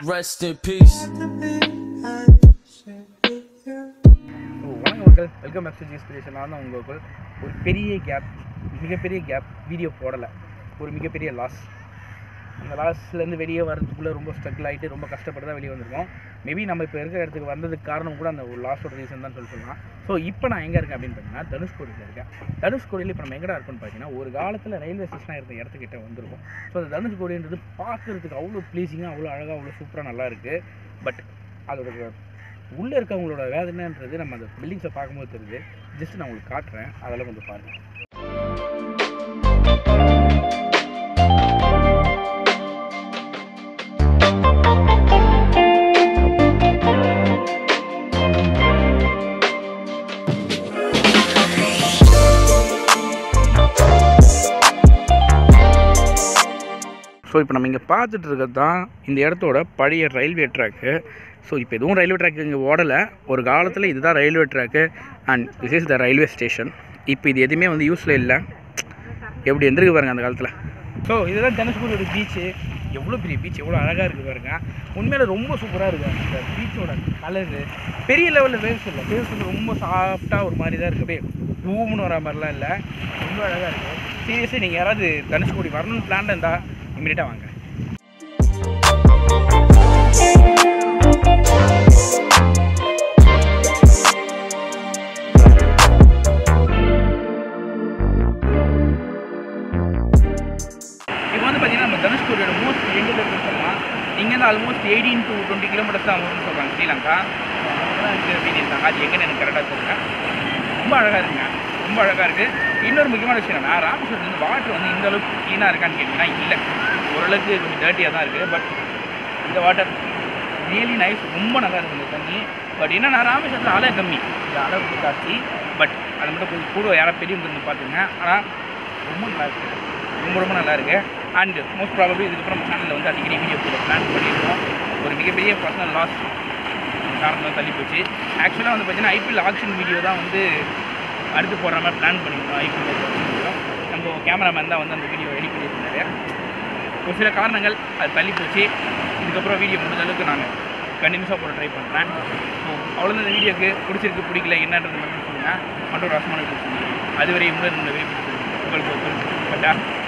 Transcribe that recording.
Rest in peace. So வணக்கம் மக்கள் welcome back to inspiration நான் தான் உங்கள் ஒரு பெரிய கேப் மிகப்பெரிய கேப் வீடியோ போடலை ஒரு மிகப்பெரிய லாஸ் அந்த லாஸ்லேருந்து வெளியே வரதுக்குள்ளே ரொம்ப ஸ்ட்ரகிள் ஆகிட்டு ரொம்ப கஷ்டப்பட்டு தான் வெளியே வந்திருக்கோம் மேபி நம்ம இப்போ இருக்கிற இடத்துக்கு வந்ததுக்கு காரணம் கூட அந்த ஒரு லாஸோட ரீசன் தான் சொல்லி சொல்லலாம் ஸோ இப்போ நான் எங்கே இருக்கேன் அப்படின்னு பார்த்தீங்கன்னா தனுஷ்கோடியில் இருக்கேன் தனுஷ்கோடியில் இப்போ நம்ம எங்கடா இருக்கோம்னு பார்த்தீங்கன்னா ஒரு காலத்தில் ரயில்வே ஸ்டேஷனாக இருந்த இடத்துக்கிட்ட வந்திருக்கும் ஸோ அந்த தனுஷ்கோடின்றது பார்க்குறதுக்கு அவ்வளோ ப்ளீஸிங்காக அவ்வளோ அழகாக அவ்வளோ சூப்பராக நல்லா இருக்குது பட் அதோட உள்ளே இருக்கவங்களோட வேதனைன்றது நம்ம அந்த பில்டிங்ஸை பார்க்கும்போது தெரியுது ஜஸ்ட் நான் உங்களுக்கு காட்டுறேன் அதெல்லாம் கொஞ்சம் பாருங்கள் ஸோ இப்போ நம்ம இங்கே பார்த்துட்டு இருக்கிறது தான் இந்த இடத்தோட பழைய ரயில்வே ட்ராக்கு ஸோ இப்போ எதுவும் ரயில்வே ட்ராக் இங்கே ஓடலை ஒரு காலத்தில் இதுதான் railway track and this is the railway station இப்போ இது எதுவுமே வந்து யூஸில் இல்லை எப்படி எந்திருக்கு பாருங்க அந்த காலத்தில் ஸோ இதுதான் தனுஷ்கூரியோட பீச்சு எவ்வளோ பெரிய பீச் எவ்வளோ அழகாக இருக்குது பாருங்க உண்மையில ரொம்ப சூப்பராக இருக்குது அந்த பீச்சோட கலரு பெரிய லெவலில் வேவ்ஸ் இல்லை வேவ்ஸ் வந்து ரொம்ப சாஃப்டாக ஒரு மாதிரி தான் இருக்குது அப்படியே ரூம்னு வர மாதிரிலாம் இல்லை ரொம்ப அழகாக இருக்குது சீரியஸாக நீங்கள் யாராவது தனுஷ்கோடி வரணும்னு பிளான் இருந்தால் இமீடியட்டாக வாங்க இப்போ வந்து பார்த்தீங்கன்னா நம்ம தனுஷ்கோடியோட மோஸ்ட் எண்டில் இருக்குன்னு சொல்லலாம் இங்கேருந்து almost eighteen to twenty kilometres தான் வரும்னு சொல்கிறாங்க ஸ்ரீலங்கா வீடு இருக்காங்க அது எங்கன்னு எனக்கு கரெக்டாக சொல்லுங்கள் ரொம்ப அழகாக இருக்குங்க ரொம்ப அழகாக இருக்குது இன்னொரு முக்கியமான விஷயம் என்னன்னா ராமேஸ்வரத்துலேருந்து வாட்டர் வந்து இந்த அளவுக்கு க்ளீனாக இருக்கான்னு கேட்டிங்கன்னா இல்லை ஓரளவுக்கு கொஞ்சம் டர்ட்டியாக தான் இருக்குது பட் இந்த வாட்டர் ரியலி நைஸ் ரொம்ப நல்லா இருக்குது இந்த தண்ணி பட் என்னன்னா ராமேஸ்வரத்தில் அலை கம்மி இது அலை ரொம்ப ஜாஸ்தி பட் அது மட்டும் கொஞ்சம் கூட யாராவது பெரியவங்க இருந்து பார்த்துங்க ஆனால் ரொம்ப நல்லா இருக்குது ரொம்ப ரொம்ப நல்லா இருக்குது அண்ட் மோஸ்ட் ப்ராபப்ளி இதுக்கப்புறம் நம்ம சேனலில் வந்து அடிக்கடி வீடியோ போட பிளான் பண்ணியிருக்கோம் ஒரு மிகப்பெரிய பர்சனல் லாஸ் காரணம் தள்ளி போச்சு ஆக்சுவலாக வந்து பார்த்தீங்கன்னா ஐபிஎல் ஆக்ஷன் வீடியோ தான் வந்து அடுத்து போடுற மாதிரி பிளான் பண்ணியிருந்தோம் ஐபிஎல் வீடியோ நம்ம கேமராமேன் தான் வந்து அந்த வீடியோ எடிட் பண்ணியிருந்தாரு ஒரு சில காரணங்கள் அது தள்ளி போச்சு இதுக்கப்புறம் வீடியோ முடிஞ்ச அளவுக்கு நான் கண்டினியூஸாக போட ட்ரை பண்ணுறேன் ஸோ அவ்வளோதான் இந்த வீடியோக்கு பிடிச்சிருக்கு பிடிக்கல என்னன்றது மட்டும் சொல்லுங்கள் மற்றும் ரசமான சொல்லுங்கள் அதுவரை உங்களை இந்த விருப்பி உங்களுக்கு பட்டா